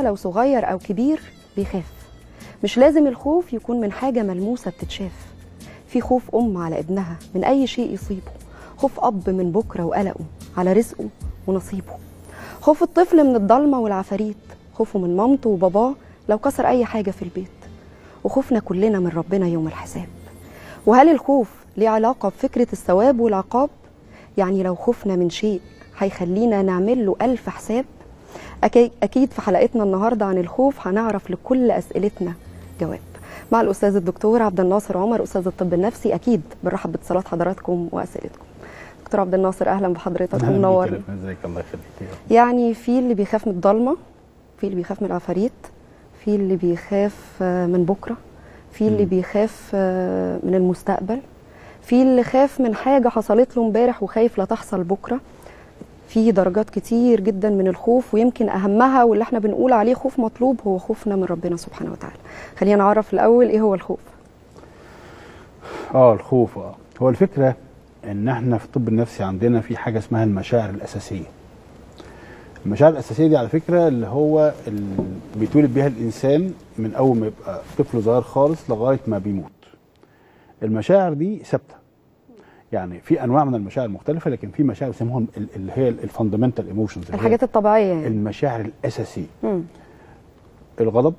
لو صغير أو كبير بيخاف مش لازم الخوف يكون من حاجة ملموسة بتتشاف في خوف أم على ابنها من أي شيء يصيبه خوف أب من بكرة وقلقه على رزقه ونصيبه خوف الطفل من الضلمة والعفاريت خوفه من مامته وباباه لو كسر أي حاجة في البيت وخوفنا كلنا من ربنا يوم الحساب وهل الخوف ليه علاقة بفكرة الثواب والعقاب؟ يعني لو خوفنا من شيء هيخلينا نعمل له ألف حساب أكي- أكيد في حلقتنا النهاردة عن الخوف هنعرف لكل أسئلتنا جواب مع الأستاذ الدكتور عبد الناصر عمر أستاذ الطب النفسي أكيد بنرحب باتصالات حضراتكم وأسئلتكم دكتور عبد الناصر أهلا بحضرتك أهلاً بيك ومنور يا لبنى، ازيك الله يخليك يعني في اللي بيخاف من الضلمه في اللي بيخاف من العفاريت في اللي بيخاف آه، من بكره في اللي مم. بيخاف آه، من المستقبل في اللي خاف من حاجه حصلت له امبارح وخايف لا تحصل بكره في درجات كتير جدا من الخوف ويمكن اهمها واللي احنا بنقول عليه خوف مطلوب هو خوفنا من ربنا سبحانه وتعالى خلينا نعرف الاول ايه هو الخوف اه الخوف اه هو الفكره ان احنا في الطب النفسي عندنا في حاجه اسمها المشاعر الاساسيه المشاعر الاساسيه دي على فكره اللي هو اللي بيتولد بيها الانسان من اول ما يبقى طفل صغير خالص لغايه ما بيموت المشاعر دي ثابته يعني في انواع من المشاعر مختلفه لكن في مشاعر بيسموها ال- اللي هي الفاندمنتال ايموشنز الحاجات الطبيعيه يعني المشاعر الاساسيه مم. الغضب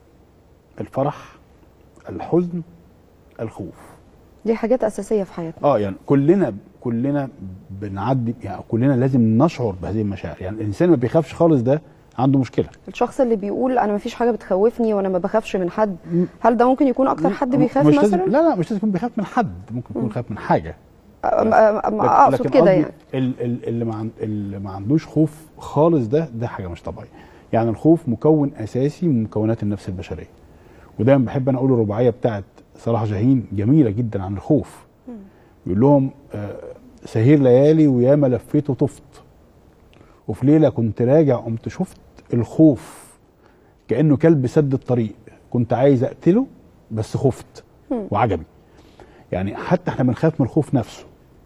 الفرح الحزن الخوف دي حاجات اساسيه في حياتنا اه يعني كلنا كلنا بنعدي يعني كلنا لازم نشعر بهذه المشاعر يعني الانسان ما بيخافش خالص ده عنده مشكله الشخص اللي بيقول انا مفيش حاجه بتخوفني وانا ما بخافش من حد هل ده ممكن يكون اكتر حد بيخاف مش مثلا لازم لا لا مش لازم يكون بيخاف من حد ممكن يكون بيخاف من حاجه أم- أم- أم- لكن- اقصد لكن كده قصدي يعني ال- ال- اللي ما عن- اللي ما عندوش خوف خالص ده ده حاجه مش طبيعيه يعني الخوف مكون اساسي من مكونات النفس البشريه ودايما بحب انا اقول الرباعيه بتاعت صلاح جاهين جميله جدا عن الخوف يقول لهم آه، سهير ليالي وياما لفيت وطفت وفي ليله كنت راجع قمت شفت الخوف كانه كلب سد الطريق كنت عايز اقتله بس خفت مم. وعجبي يعني حتى احنا بنخاف من الخوف نفسه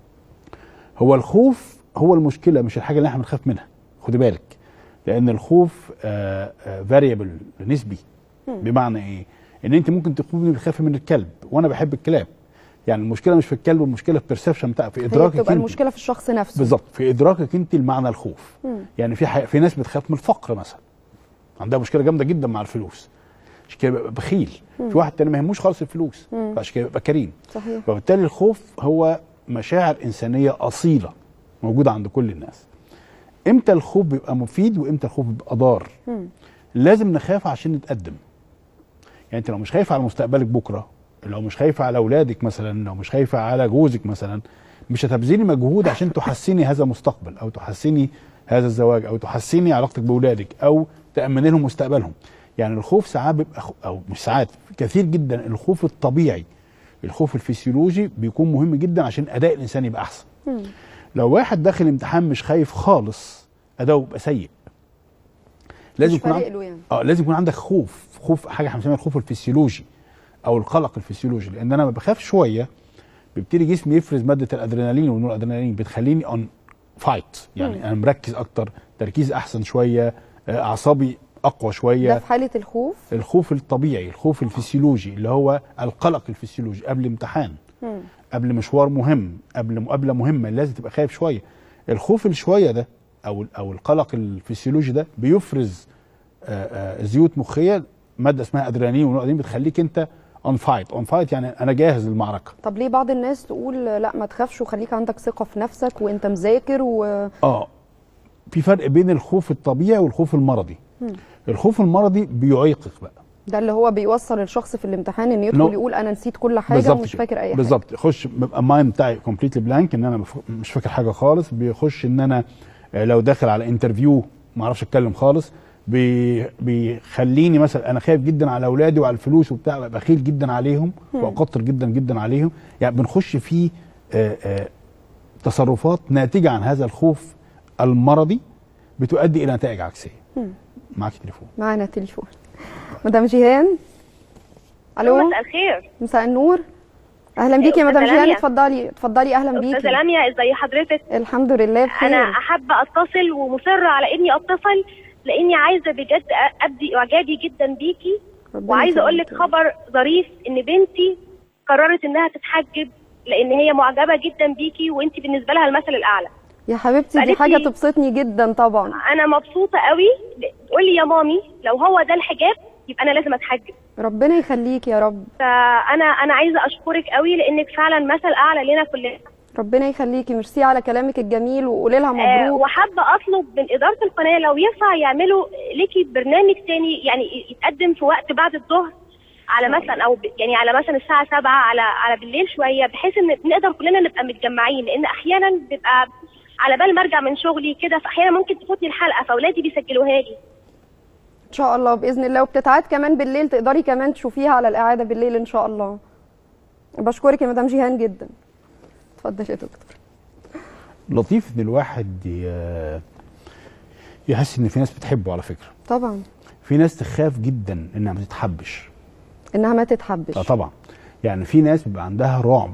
هو الخوف هو المشكله مش الحاجه اللي احنا بنخاف منها خدي بالك لان الخوف فاريبل نسبي مم. بمعنى ايه ان انت ممكن تكوني بتخافي من الكلب وانا بحب الكلاب يعني المشكله مش في الكلب المشكله في بيرسبشن بتاع في هي ادراكك بتبقى انت المشكله في الشخص نفسه بالظبط في ادراكك انت لمعنى الخوف مم. يعني في حي... في ناس بتخاف من الفقر مثلا عندها مشكله جامده جدا مع الفلوس عشان كده بيبقى بخيل مم. في واحد تاني ما يهموش خالص الفلوس مم. فعشان كده بيبقى كريم صحيح وبالتالي الخوف هو مشاعر انسانيه اصيله موجوده عند كل الناس امتى الخوف بيبقى مفيد وامتى الخوف بيبقى ضار مم. لازم نخاف عشان نتقدم يعني انت لو مش خايفه على مستقبلك بكره لو مش خايفه على اولادك مثلا لو مش خايفه على جوزك مثلا مش هتبذلي مجهود عشان تحسني هذا المستقبل او تحسني هذا الزواج او تحسني علاقتك باولادك او تامني لهم مستقبلهم يعني الخوف ساعات بيبقى خ- او مش ساعات كثير جدا الخوف الطبيعي الخوف الفسيولوجي بيكون مهم جدا عشان اداء الانسان يبقى احسن مم. لو واحد داخل امتحان مش خايف خالص اداؤه يبقى سيء لازم مش يكون فارق عن- له يعني اه لازم يكون عندك خوف خوف حاجه احنا بنسميها الخوف الفسيولوجي او القلق الفسيولوجي لان انا لما بخاف شويه بيبتدي جسمي يفرز ماده الادرينالين والنور الادرينالين بتخليني اون فايت يعني مم. انا مركز اكتر تركيز احسن شويه آه، اعصابي اقوى ده شويه في حاله الخوف الخوف الطبيعي الخوف الفسيولوجي اللي هو القلق الفسيولوجي قبل امتحان مم. قبل مشوار مهم قبل مقابله مهمه لازم تبقى خايف شويه الخوف الشويه ده او او القلق الفسيولوجي ده بيفرز آه، آه، زيوت مخيه ماده اسمها ادرينالين ونوادين بتخليك انت اون فايت اون فايت يعني انا جاهز للمعركه طب ليه بعض الناس تقول لا ما تخافش وخليك عندك ثقه في نفسك وانت مذاكر و اه في فرق بين الخوف الطبيعي والخوف المرضي مم. الخوف المرضي بيعيقك بقى ده اللي هو بيوصل الشخص في الامتحان انه يدخل نو. يقول انا نسيت كل حاجه بالظبط ومش كده. فاكر اي حاجه بالظبط يخش بيبقى المايند بتاعي كومبليتلي بلانك ان انا مف- مش فاكر حاجه خالص بيخش ان انا آه، لو داخل على انترفيو ما اعرفش اتكلم خالص بي بيخليني مثلا انا خايف جدا على اولادي وعلى الفلوس وبتاع ببقى بخيل جدا عليهم مم. واقطر جدا جدا عليهم يعني بنخش في آه، آه، تصرفات ناتجه عن هذا الخوف المرضي بتؤدي الى نتائج عكسيه مم. معاك تليفون معانا تليفون مدام جيهان الو مساء الخير مساء النور اهلا بيكي يا أستاذة مدام جيهان لميا. اتفضلي اتفضلي اهلا استاذه بيكي لميا ازي حضرتك الحمد لله بخير انا احب اتصل ومصره على اني اتصل لاني عايزه بجد أ- ابدي اعجابي جدا بيكي ربنا وعايزه اقول لك يخليك. خبر ظريف ان بنتي قررت انها تتحجب لان هي معجبه جدا بيكي وانت بالنسبه لها المثل الاعلى يا حبيبتي دي فقالت حاجه لي- تبسطني جدا طبعا انا مبسوطه قوي تقول لي يا مامي لو هو ده الحجاب يبقى انا لازم اتحجب ربنا يخليك يا رب فانا انا عايزه اشكرك قوي لانك فعلا مثل اعلى لنا كلنا ربنا يخليكي ميرسي على كلامك الجميل وقولي لها آه مبروك وحابه اطلب من اداره القناه لو ينفع يعملوا ليكي برنامج تاني يعني يتقدم في وقت بعد الظهر على مثلا او ب- يعني على مثلا الساعه 7 على على بالليل شويه بحيث ان نقدر كلنا نبقى متجمعين لان احيانا بيبقى على بال ما ارجع من شغلي كده فاحيانا ممكن تفوتني الحلقه فاولادي بيسجلوها لي ان شاء الله باذن الله وبتتعاد كمان بالليل تقدري كمان تشوفيها على الاعاده بالليل ان شاء الله بشكرك يا مدام جيهان جدا اتفضل يا دكتور لطيف ان الواحد ي- يحس ان في ناس بتحبه على فكره طبعا في ناس تخاف جدا انها ما تتحبش انها ما تتحبش اه طبعا يعني في ناس بيبقى عندها رعب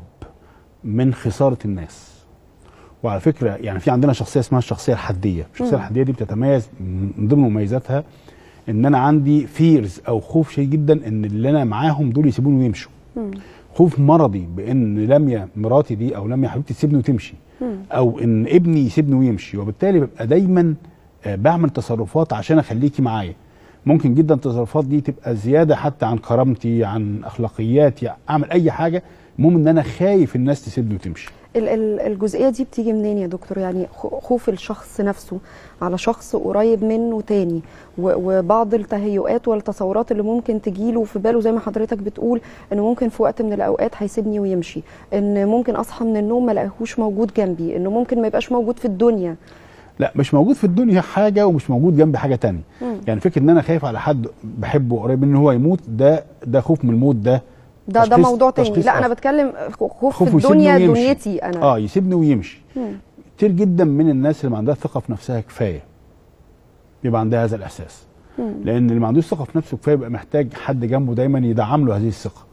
من خساره الناس وعلى فكره يعني في عندنا شخصيه اسمها الشخصيه الحديه الشخصيه مم. الحديه دي بتتميز من ضمن مميزاتها ان انا عندي فيرز او خوف شديد جدا ان اللي انا معاهم دول يسيبوني ويمشوا مم. خوف مرضي بان لميا مراتي دي او لميا حبيبتي تسيبني وتمشي مم. او ان ابني يسيبني ويمشي وبالتالي ببقى دايما آه، بعمل تصرفات عشان اخليكي معايا ممكن جدا التصرفات دي تبقى زياده حتى عن كرامتي عن اخلاقياتي اعمل اي حاجه المهم ان انا خايف الناس تسيبني وتمشي ال- ال- الجزئيه دي بتيجي منين يا دكتور يعني خ- خوف الشخص نفسه على شخص قريب منه تاني و- وبعض التهيؤات والتصورات اللي ممكن تجيله في باله زي ما حضرتك بتقول انه ممكن في وقت من الاوقات هيسيبني ويمشي ان ممكن اصحى من النوم ما الاقيهوش موجود جنبي انه ممكن ما يبقاش موجود في الدنيا لا مش موجود في الدنيا حاجه ومش موجود جنبي حاجه تانية مم. يعني فكره ان انا خايف على حد بحبه قريب منه هو يموت ده ده خوف من الموت ده ده ده تشخيص- موضوع تاني تشخيص لا انا آخر. بتكلم خوف خوفه في يسيبني الدنيا ويمشي. دنيتي انا اه يسيبني ويمشي مم. كتير جدا من الناس اللي ما عندها ثقه في نفسها كفايه بيبقى عندها هذا الاحساس مم. لان اللي ما عندوش ثقه في نفسه كفايه بيبقى محتاج حد جنبه دايما يدعم له هذه الثقه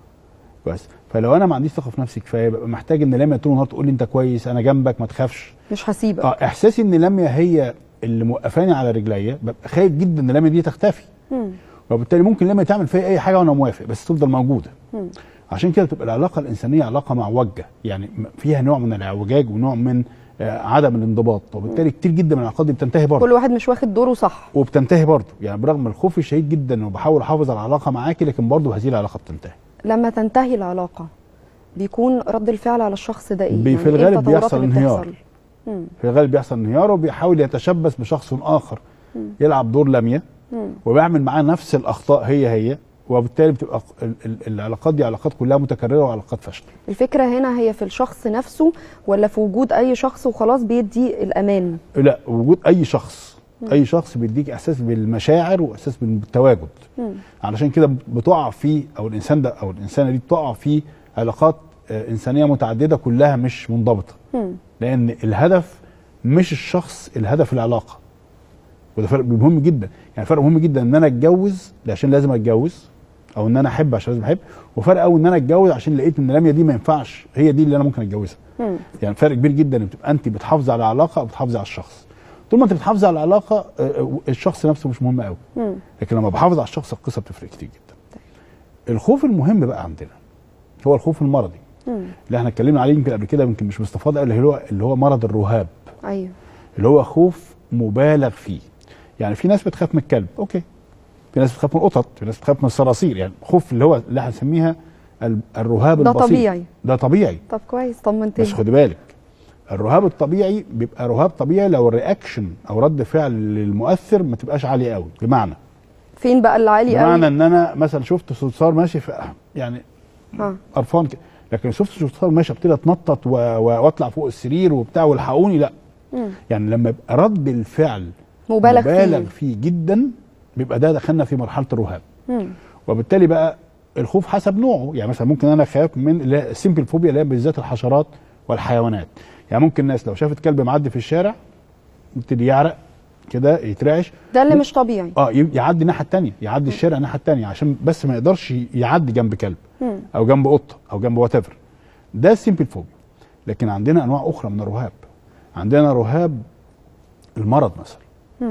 بس فلو انا ما عنديش ثقه في نفسي كفايه ببقى محتاج ان لميا طول النهار تقول لي انت كويس انا جنبك ما تخافش مش هسيبك اه احساسي ان لميا هي اللي موقفاني على رجليا ببقى خايف جدا ان لميا دي تختفي مم. وبالتالي ممكن لميا تعمل فيا اي حاجه وانا موافق بس تفضل موجوده مم. عشان كده تبقى العلاقه الانسانيه علاقه معوجه يعني م- فيها نوع من الاعوجاج ونوع من آه، عدم الانضباط وبالتالي كتير جدا من العلاقات دي بتنتهي برضه كل واحد مش واخد دوره صح وبتنتهي برضه يعني برغم الخوف الشديد جدا وبحاول احافظ على العلاقه معاكي لكن برضه هذه العلاقه بتنتهي لما تنتهي العلاقه بيكون رد الفعل على الشخص ده ايه بي- في إيه الغالب التطورات بيحصل اللي انهيار. بتحصل؟ مم. في الغالب بيحصل انهيار وبيحاول يتشبث بشخص اخر مم. يلعب دور لميا مم. وبيعمل معاه نفس الاخطاء هي هي وبالتالي بتبقى ال- ال- العلاقات دي علاقات كلها متكرره وعلاقات فاشله الفكره هنا هي في الشخص نفسه ولا في وجود اي شخص وخلاص بيدي الامان لا وجود اي شخص اي شخص بيديك احساس بالمشاعر واحساس بالتواجد مم. علشان كده بتقع في او الانسان ده او الانسانه دي بتقع في علاقات آه، انسانيه متعدده كلها مش منضبطه مم. لان الهدف مش الشخص الهدف العلاقه وده فرق مهم جدا يعني فرق مهم جدا ان انا اتجوز عشان لازم اتجوز او ان انا احب عشان لازم احب وفرق قوي ان انا اتجوز عشان لقيت ان لميا دي ما ينفعش هي دي اللي انا ممكن اتجوزها مم. يعني فرق كبير جدا ان بتبقى انت بتحافظي على علاقه او بتحافظي على الشخص طول ما انت بتحافظي على العلاقه آه، آه، الشخص نفسه مش مهم قوي مم. لكن لما بحافظ على الشخص القصه بتفرق كتير جدا الخوف المهم بقى عندنا هو الخوف المرضي مم. اللي احنا اتكلمنا عليه يمكن قبل كده يمكن مش باستفاضه اللي هو اللي هو مرض الرهاب ايوه اللي هو خوف مبالغ فيه يعني في ناس بتخاف من الكلب اوكي في ناس بتخاف من القطط في ناس بتخاف من الصراصير يعني خوف اللي هو اللي هنسميها ال- الرهاب ده البسيط طبيعي. ده طبيعي طب كويس طمنتني بس خدي بالك الرهاب الطبيعي بيبقى رهاب طبيعي لو الرياكشن او رد فعل للمؤثر ما تبقاش عاليه قوي بمعنى فين بقى اللي عالي بمعنى قوي ان انا مثلا شفت صرصار ماشي في يعني اه قرفان كده لكن شفت صرصار ماشي ابتدي اتنطط و- و- واطلع فوق السرير وبتاع والحقوني لا مم. يعني لما يبقى رد الفعل مبالغ مبالغ فيه فيه جدا بيبقى ده دخلنا في مرحله الرهاب مم. وبالتالي بقى الخوف حسب نوعه يعني مثلا ممكن انا اخاف من اللي هي السيمبل فوبيا اللي هي بالذات الحشرات والحيوانات يعني ممكن الناس لو شافت كلب معدي في الشارع يبتدي يعرق كده يترعش ده اللي مش طبيعي اه ي- يعدي الناحيه الثانيه يعدي الشارع الناحيه الثانيه عشان بس ما يقدرش يعدي جنب كلب مم. او جنب قطه او جنب وات ده السيمبل فوبيا لكن عندنا انواع اخرى من الرهاب عندنا رهاب المرض مثلا مم.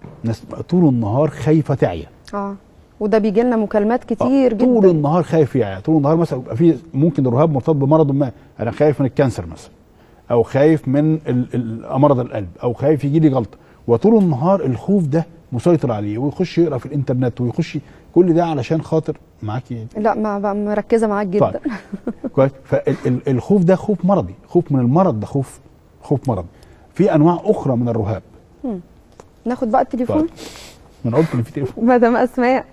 ناس تبقى طول النهار خايفه تعيا اه وده بيجي لنا مكالمات كتير آه، جدا طول النهار خايف يعيا طول النهار مثلا يبقى في ممكن الرهاب مرتبط بمرض ما انا خايف من الكانسر مثلا او خايف من ال- ال- مرض القلب او خايف يجي لي جلطه وطول النهار الخوف ده مسيطر عليه ويخش يقرا في الانترنت ويخش كل ده علشان خاطر معاكي لا ما بقى مركزه معاك جدا طيب. كويس فالخوف ده خوف مرضي خوف من المرض ده خوف خوف مرضي في انواع اخرى من الرهاب ناخد بقى التليفون طيب. ما انا قلت ان في تليفون مدام اسماء